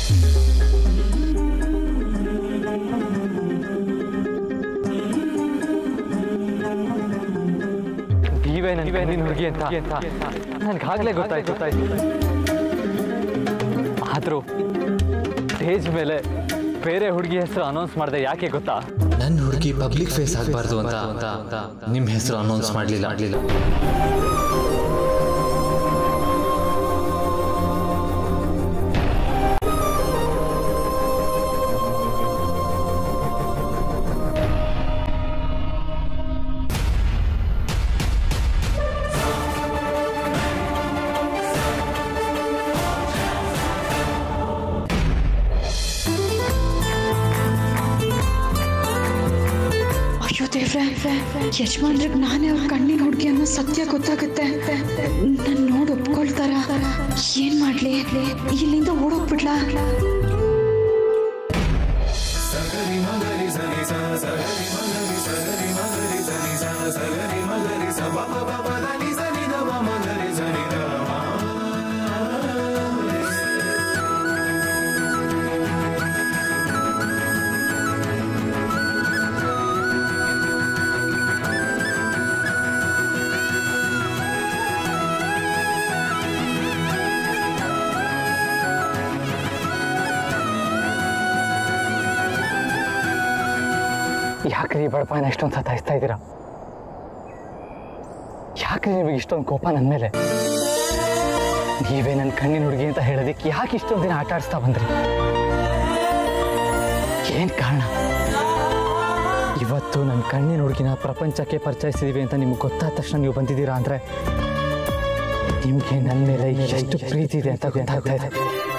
ನೀವೇ ನೀವೇ ನಿನ್ನ ಹುಡುಗಿ ಅಂತ ನನಗಾಗಲೇ ಗೊತ್ತಾಯ್ತು ಗೊತ್ತಾಯ್ತು ಆದರೂ ಸ್ಟೇಜ್ ಮೇಲೆ ಬೇರೆ ಹುಡುಗಿ ಹೆಸರು ಅನೌನ್ಸ್ ಮಾಡಿದೆ ಯಾಕೆ ಗೊತ್ತಾ ನನ್ನ ಹುಡುಗಿ ಪಬ್ಲಿಕ್ ಫೇಸ್ ಆಗಬಾರ್ದು ಅಂತ ನಿಮ್ಮ ಹೆಸರು ಅನೌನ್ಸ್ ಮಾಡಲಿಲ್ಲ ಮಾಡಲಿಲ್ಲ ಅಯ್ಯೋ ದೇವ್ರೆ ಯಜಮಾನ್ರಿಗೆ ನಾನೇ ಅವ್ರ ಕಣ್ಣಿನ ಹುಡುಗಿ ಅನ್ನೋ ಸತ್ಯ ಗೊತ್ತಾಗುತ್ತೆ ನನ್ನ ನೋಡಿ ಒಪ್ಕೊಳ್ತಾರ ಏನ್ ಮಾಡ್ಲಿ ಇಲ್ಲಿಂದ ಓಡೋಗ್ಬಿಡ್ಲಾ ಯಾಕ್ರಿ ಈ ಬಡಪಾಯನ ಇಷ್ಟೊಂದು ಸತಾಯಿಸ್ತಾ ಇದ್ದೀರಾ ಯಾಕ್ರಿ ನಿಮಗೆ ಇಷ್ಟೊಂದು ಕೋಪ ನನ್ನ ಮೇಲೆ ನೀವೇ ನನ್ನ ಕಣ್ಣಿನ ಹುಡುಗಿ ಅಂತ ಹೇಳೋದಕ್ಕೆ ಯಾಕೆ ಇಷ್ಟೊಂದು ದಿನ ಆಟ ಆಡಿಸ್ತಾ ಬಂದ್ರಿ ಏನ್ ಕಾರಣ ಇವತ್ತು ನನ್ನ ಕಣ್ಣಿನ ಹುಡುಗಿನ ಪ್ರಪಂಚಕ್ಕೆ ಪರಿಚಯಿಸಿದೀವಿ ಅಂತ ನಿಮ್ಗೆ ಗೊತ್ತಾದ ತಕ್ಷಣ ನೀವು ಬಂದಿದ್ದೀರಾ ಅಂದ್ರೆ ನಿಮ್ಗೆ ನನ್ನ ಮೇಲೆ ಎಷ್ಟು ಪ್ರೀತಿ ಇದೆ ಅಂತ ಗೊತ್ತಾಗ್ತಾ ಇದೆ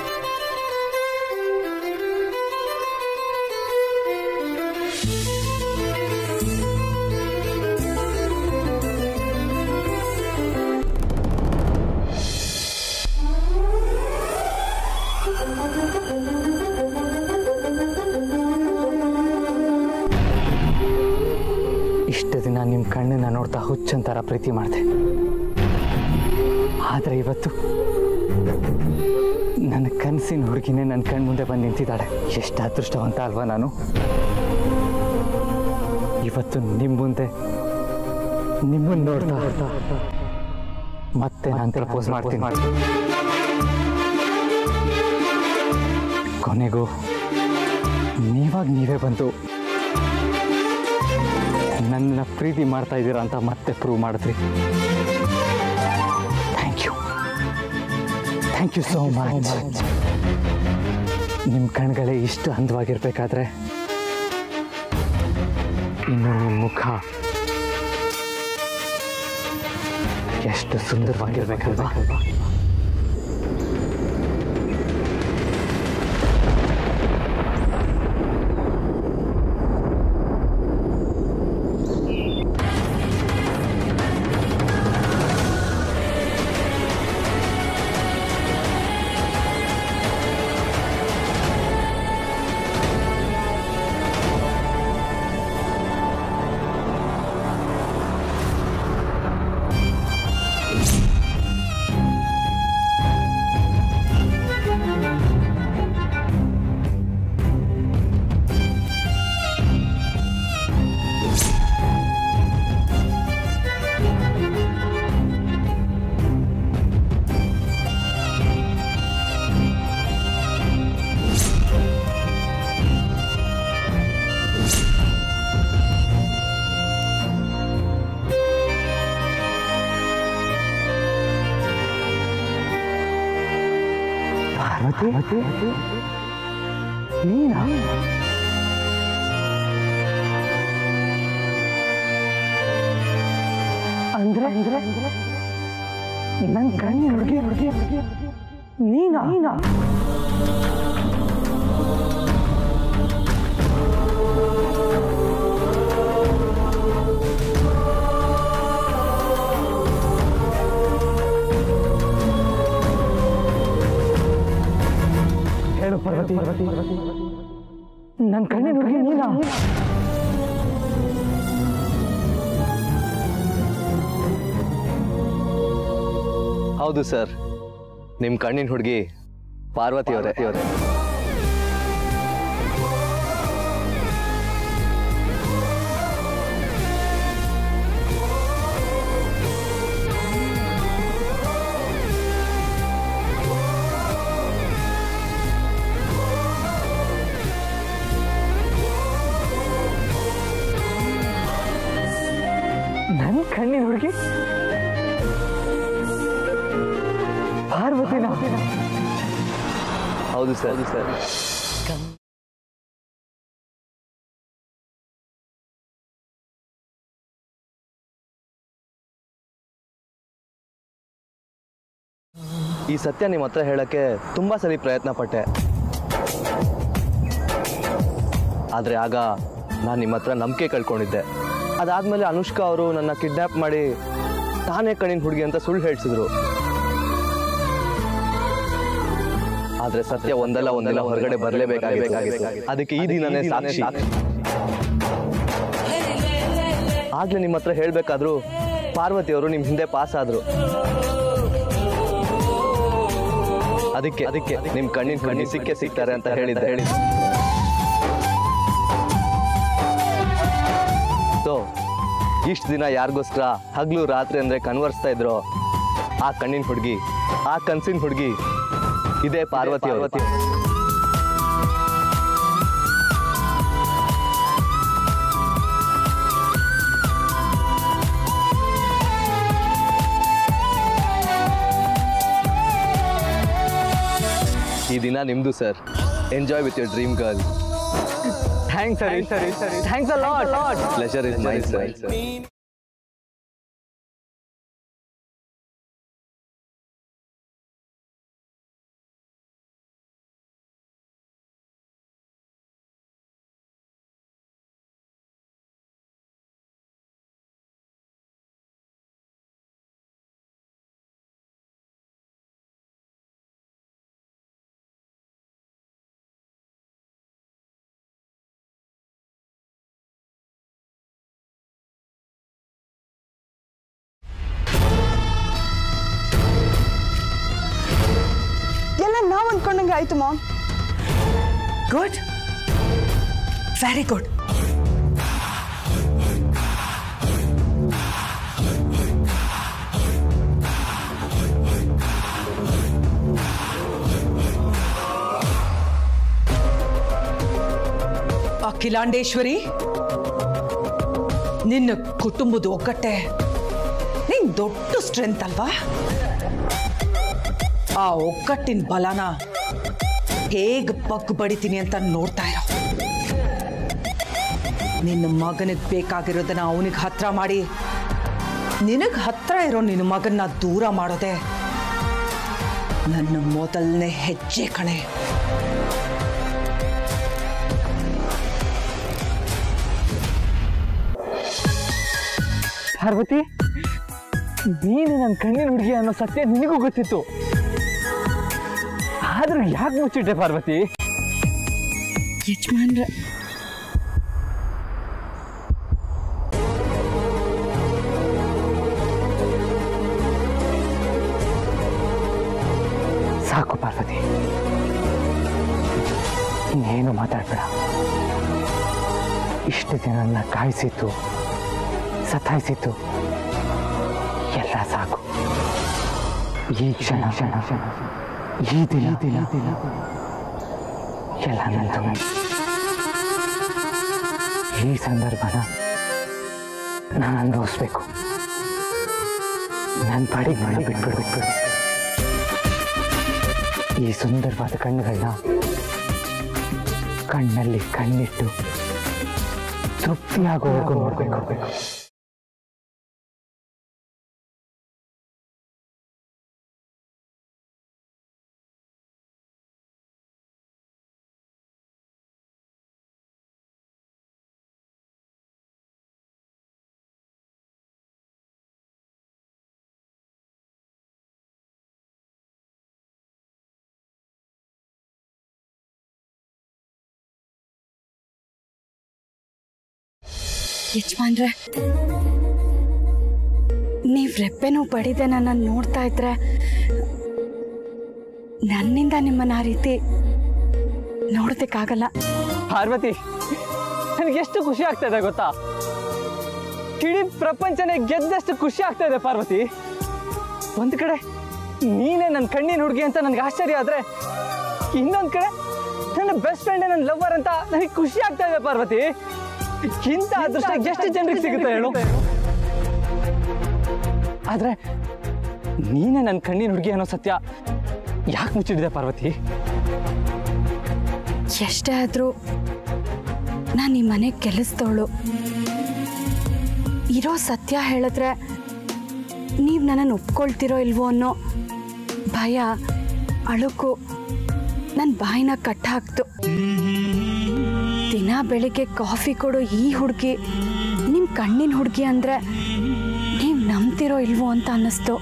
ಇಷ್ಟು ದಿನ ನಿಮ್ಮ ಕಣ್ಣನ್ನ ನೋಡ್ತಾ ಹುಚ್ಚಂತರ ಪ್ರೀತಿ ಮಾಡಿದೆ ಆದರೆ ಇವತ್ತು ನನ್ನ ಕನಸಿನ ಹುಡುಗಿನೇ ನನ್ನ ಕಣ್ಣು ಮುಂದೆ ಬಂದು ನಿಂತಿದ್ದಾಳೆ ಎಷ್ಟು ಅದೃಷ್ಟವಂತ ಅಲ್ವಾ ನಾನು ಇವತ್ತು ನಿಮ್ಮ ಮುಂದೆ ನಿಮ್ಮನ್ನು ನೋಡ್ತಾ ಮತ್ತೆ ನಾನು ಪ್ರಪೋಸ್ ಮಾಡ್ತೀನಿ ಕೊನೆಗೂ ನೀವಾಗ ನೀವೇ ಬಂದು ನನ್ನ ಪ್ರೀತಿ ಮಾಡ್ತಾ ಇದ್ದೀರಾ ಅಂತ ಮತ್ತೆ ಪ್ರೂವ್ ಮಾಡಿದ್ರಿ thank you thank you so much ನಿಮ್ಮ ಕಣ್ಗಳೇ ಇಷ್ಟು ಅಂದವಾಗಿರ್ಬೇಕಾದ್ರೆ ಇನ್ನು ನಿಮ್ಮ ಮುಖ ಎಷ್ಟು ಸುಂದರವಾಗಿರ್ಬೇಕಲ್ವಾ ಪಾರ್ವತಿ ನೀನಾ ಅಂದ್ರೆ ಅಂದ್ರೆ ನನ್ನ ಕಣ್ಣಿನ ಹುಡುಗಿ ಹುಡುಗಿ ಹುಡುಗಿ ನೀನಾ ನೀನಾ ಹೇಳು ಪಾರ್ವತಿ ನನ್ನ ಕಣ್ಣಿನ ಹುಡುಗಿ ನೀನಾ ಹೌದು ಸರ್ ನಿಮ್ಮ ಕಣ್ಣಿನ ಹುಡುಗಿ ಪಾರ್ವತಿ ಅವರೇ ಹುಡುಗಿ ಪಾರ್ವತಿನ ಹೌದು ಸರ್ ಸರ್ ಈ ಸತ್ಯ ನಿಮ್ಮ ಹತ್ರ ಹೇಳಕ್ಕೆ ತುಂಬಾ ಸರಿ ಪ್ರಯತ್ನ ಪಟ್ಟೆ ಆದರೆ ಆಗ ನಾನು ನಿಮ್ಮ ಹತ್ರ ನಂಬಿಕೆ ಕಳ್ಕೊಂಡಿದ್ದೆ ಅದಾದ್ಮೇಲೆ ಅನುಷ್ಕಾ ಅವರು ನನ್ನ ಕಿಡ್ನಾಪ್ ಮಾಡಿ ತಾನೇ ಕಣ್ಣಿನ ಹುಡುಗಿ ಅಂತ ಸುಳ್ಳು ಹೇಳ್ಸಿದ್ರು ಆದ್ರೆ ಸತ್ಯ ಒಂದಲ್ಲ ಒಂದಲ್ಲ ಹೊರಗಡೆ ಬರಲೇಬೇಕಾಗಿತ್ತು ಅದಕ್ಕೆ ಈ ದಿನನೇ ಸಾಕ್ಷಿ ಆಗ್ಲೇ ನಿಮ್ಮ ಹತ್ರ ಹೇಳ್ಬೇಕಾದ್ರು ಪಾರ್ವತಿ ಅವರು ನಿಮ್ ಹಿಂದೆ ಪಾಸ್ ಆದ್ರು ಅದಕ್ಕೆ ಅದಕ್ಕೆ ನಿಮ್ ಕಣ್ಣಿನ ಕಣ್ಣಿ ಸಿಕ್ಕೇ ಸಿಗ್ತಾರೆ ಅಂತ ಹೇಳಿದ್ದೆ ಹೇಳಿದ್ದೆ ಸೊ ಇಷ್ಟು ದಿನ ಯಾರಿಗೋಸ್ಕರ ಹಗ್ಲು ರಾತ್ರಿ ಅಂದ್ರೆ ಕನ್ವರ್ಸ್ತಾ ಇದ್ರು ಆ ಕಣ್ಣಿನ ಹುಡುಗಿ ಆ ಕನ್ಸಿನ ಹುಡುಗಿ ಇದೇ ಪಾರ್ವತಿ ಅವರು ಈ ದಿನ ನಿಮ್ದು sir enjoy with your dream girl thanks ಸರಿ ಸರಿ ಸರಿ thanks a lot pleasure is my sir ಎಲ್ಲ ನಾವು ಅಂದ್ಕೊಂಡಂಗೆ ಆಯ್ತು ma'am good very good Akhilandeshwari ನಿನ್ನ ಕುಟುಂಬದ ಒಗ್ಗಟ್ಟೆ ನಿನ್ ದೊಡ್ಡ ಸ್ಟ್ರೆಂತ್ ಅಲ್ವಾ ಆ ಒಗ್ಗಟ್ಟಿನ ಬಲನ ಹೇಗ್ ಬಗ್ ಬಡಿತೀನಿ ಅಂತ ನೋಡ್ತಾ ಇರೋ ನಿನ್ನ ಮಗನಿಗೆ ಬೇಕಾಗಿರೋದನ್ನ ಅವನಿಗೆ ಹತ್ರ ಮಾಡಿ ನಿನಗ್ ಹತ್ರ ಇರೋ ನಿನ್ನ ಮಗನ್ನ ದೂರ ಮಾಡೋದೆ ನನ್ನ ಮೊದಲನೇ ಹೆಜ್ಜೆ ಕಣೆ ಪಾರ್ವತಿ ನೀನು ನನ್ನ ಕಣ್ಣಿನ ಹುಡುಗಿ ಅನ್ನೋ ಸತ್ಯ ನಿನಗೂ ಗೊತ್ತಿತ್ತು ಆದ್ರೂ ಯಾಕೆ ಮುಚ್ಚಿಟ್ಟೆ ಪಾರ್ವತಿ ಯಜಮಾನ್ರೆ ಸಾಕು ಪಾರ್ವತಿ ಇನ್ನೇನು ಮಾತಾಡ್ಬೇಡ ಇಷ್ಟು ದಿನ ನನ್ನ ಕಾಯಿಸಿತ್ತು ಸತಾಯಿಸಿತ್ತು ಎಲ್ಲ ಸಾಕು ಈ ಕ್ಷಣ ಕ್ಷಣ ಕ್ಷಣ ಈ ದಿನ ದಿನ ದಿನ ಎಲ್ಲ ನಂದು ಈ ಸಂದರ್ಭನ ನಾನು ಅನುಭವಿಸ್ಬೇಕು ನನ್ನ ಪಾಡಿಗೆ ನಾನು ಬಿಟ್ಬಿಡು ಬಿಟ್ಬಿಡು ಈ ಸುಂದರವಾದ ಕಣ್ಣುಗಳನ್ನ ಕಣ್ಣಲ್ಲಿ ಕಣ್ಣಿಟ್ಟು ತೃಪ್ತಿಯಾಗುವವರೆಗೂ ನೋಡ್ಬೇಕು ಯಜಮಾನ್ರೆ ನೀವು ರೆಪ್ಪೆನೂ ಬಡಿದೆ ನನ್ನ ನೋಡ್ತಾ ಇದ್ರೆ ನನ್ನಿಂದ ನಿಮ್ಮನ್ನ ಆ ರೀತಿ ನೋಡೋದಕ್ಕಾಗಲ್ಲ ಪಾರ್ವತಿ ನನಗೆ ಎಷ್ಟು ಖುಷಿ ಆಗ್ತಾ ಇದೆ ಗೊತ್ತಾ ಇಡೀ ಪ್ರಪಂಚನೇ ಗೆದ್ದಷ್ಟು ಖುಷಿ ಆಗ್ತಾ ಇದೆ ಪಾರ್ವತಿ ಒಂದ್ ಕಡೆ ನೀನೇ ನನ್ನ ಕಣ್ಣಿನ ಹುಡುಗಿ ಅಂತ ನನ್ಗೆ ಆಶ್ಚರ್ಯ ಆದ್ರೆ ಇನ್ನೊಂದ್ ಕಡೆ ನನ್ನ ಬೆಸ್ಟ್ ಫ್ರೆಂಡ್ ನನ್ನ ಲವರ್ ಅಂತ ನನಗೆ ಖುಷಿ ಆಗ್ತಾ ಇದೆ ಪಾರ್ವತಿ ಇಂಥ ಅದೃಷ್ಟ ಎಷ್ಟು ಜನರಿಗೆ ಸಿಗುತ್ತೆ ಹೇಳು ಆದ್ರೆ ನೀನೇ ನನ್ನ ಕಣ್ಣಿನ ಹುಡುಗಿ ಅನ್ನೋ ಸತ್ಯ ಯಾಕೆ ಮುಚ್ಚಿಡಿದೆ ಪಾರ್ವತಿ ಎಷ್ಟೇ ಆದರೂ ನಾನು ಈ ಮನೆ ಕೆಲಸದವಳು ಇರೋ ಸತ್ಯ ಹೇಳಿದ್ರೆ ನೀವು ನನ್ನನ್ನು ಒಪ್ಕೊಳ್ತಿರೋ ಇಲ್ವೋ ಅನ್ನೋ ಭಯ ಅಳುಕು ನನ್ನ ಬಾಯಿನ ಕಟ್ಟ ಹಾಕ್ತು ದಿನ ಬೆಳಿಗ್ಗೆ ಕಾಫಿ ಕೊಡೋ ಈ ಹುಡುಗಿ ನಿಮ್ಮ ಕಣ್ಣಿನ ಹುಡುಗಿ ಅಂದರೆ ನೀವು ನಂಬ್ತಿರೋ ಇಲ್ವೋ ಅಂತ ಅನ್ನಿಸ್ತು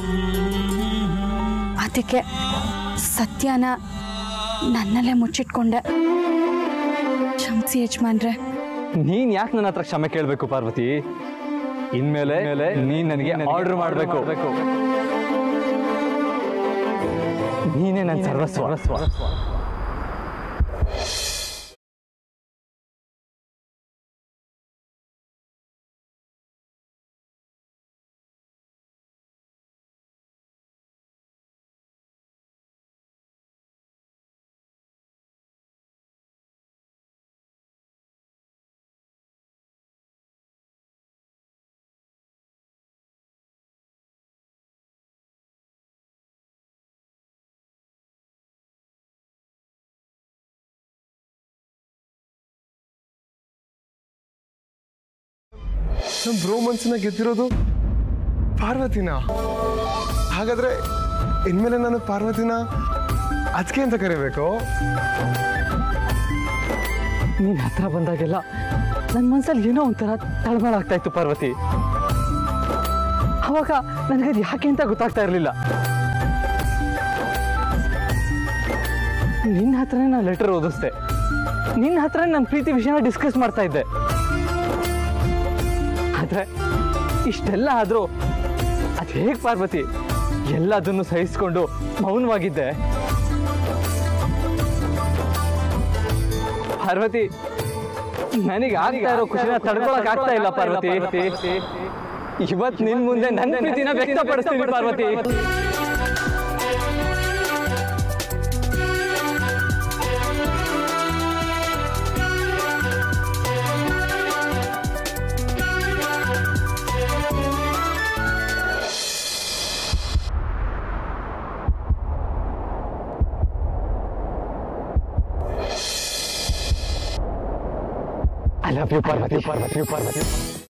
ಅದಕ್ಕೆ ಸತ್ಯನ ನನ್ನಲ್ಲೇ ಮುಚ್ಚಿಟ್ಕೊಂಡೆ ಕ್ಷಮಿಸಿ ಯಜಮಾನ್ರೆ ನೀನ್ ಯಾಕೆ ನನ್ನ ಹತ್ರ ಕ್ಷಮೆ ಕೇಳಬೇಕು ಪಾರ್ವತಿ ಇನ್ಮೇಲೆ ನೀನ್ ನನಗೆ ಆರ್ಡರ್ ಮಾಡಬೇಕು ನೀನೇ ನನ್ನ ಸರ್ವಸ್ವ ನಮ್ಮ ಬ್ರೋ ಮನ್ಸನ್ನ ಗೆದ್ದಿರೋದು ಪಾರ್ವತಿನ ಹಾಗಾದ್ರೆ ಇನ್ಮೇಲೆ ನಾನು ಪಾರ್ವತಿನ ಅದಕ್ಕೆ ಅಂತ ಕರಿಬೇಕು ನೀನ್ ಹತ್ರ ಬಂದಾಗೆಲ್ಲ ನನ್ನ ಮನ್ಸಲ್ಲಿ ಏನೋ ಒಂಥರ ತಳಮಳ ಆಗ್ತಾ ಇತ್ತು ಪಾರ್ವತಿ ಅವಾಗ ನನಗದು ಯಾಕೆ ಅಂತ ಗೊತ್ತಾಗ್ತಾ ಇರಲಿಲ್ಲ ನಿನ್ನ ಹತ್ರನೇ ನಾನು ಲೆಟರ್ ಓದಿಸ್ದೆ ನಿನ್ನ ಹತ್ರ ನನ್ನ ಪ್ರೀತಿ ವಿಷಯನ ಡಿಸ್ಕಸ್ ಮಾಡ್ತಾ ಇದ್ದೆ ಆದ್ರೆ ಇಷ್ಟೆಲ್ಲ ಆದ್ರೂ ಅದು ಹೇಗೆ ಪಾರ್ವತಿ ಎಲ್ಲದನ್ನು ಸಹಿಸ್ಕೊಂಡು ಮೌನವಾಗಿದ್ದೆ ಪಾರ್ವತಿ ನನಗೆ ಆಗ್ತಾ ಇರೋ ಖುಷಿನ ತಡ್ಕೊಳಕ್ ಆಗ್ತಾ ಇಲ್ಲ ಪಾರ್ವತಿ ಇವತ್ ನಿನ್ ಮುಂದೆ ನನ್ನ ಪ್ರೀತಿನ ವ್ಯಕ್ತಪಡಿಸ್ತೀನಿ Parvati I love you Parvati Parvati Parvati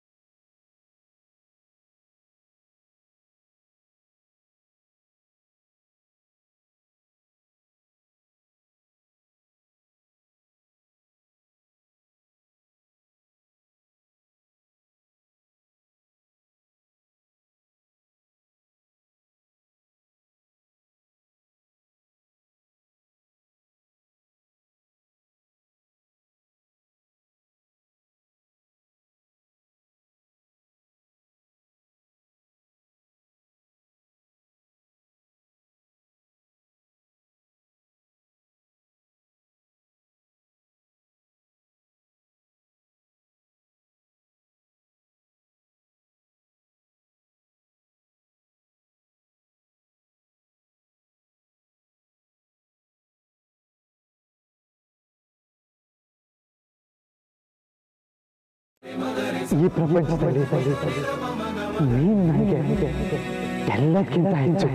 ಈ ಪ್ರಪಂಚದಲ್ಲಿ ನೀನು ನನಗೆ ಎಲ್ಲಕ್ಕಿಂತ ಹೆಚ್ಚು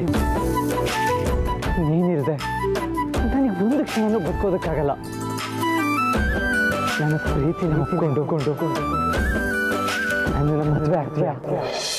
ನೀನಿರದೆ ನನಗೆ ಒಂದು ಕ್ಷಣನೂ ಬದುಕೋದಕ್ಕಾಗಲ್ಲ ನನ್ನ ಪ್ರೀತಿನ ಒಪ್ಕೊಂಡು ನನ್ನನ್ನು ಮದುವೆ ಆಗ್ತೀಯ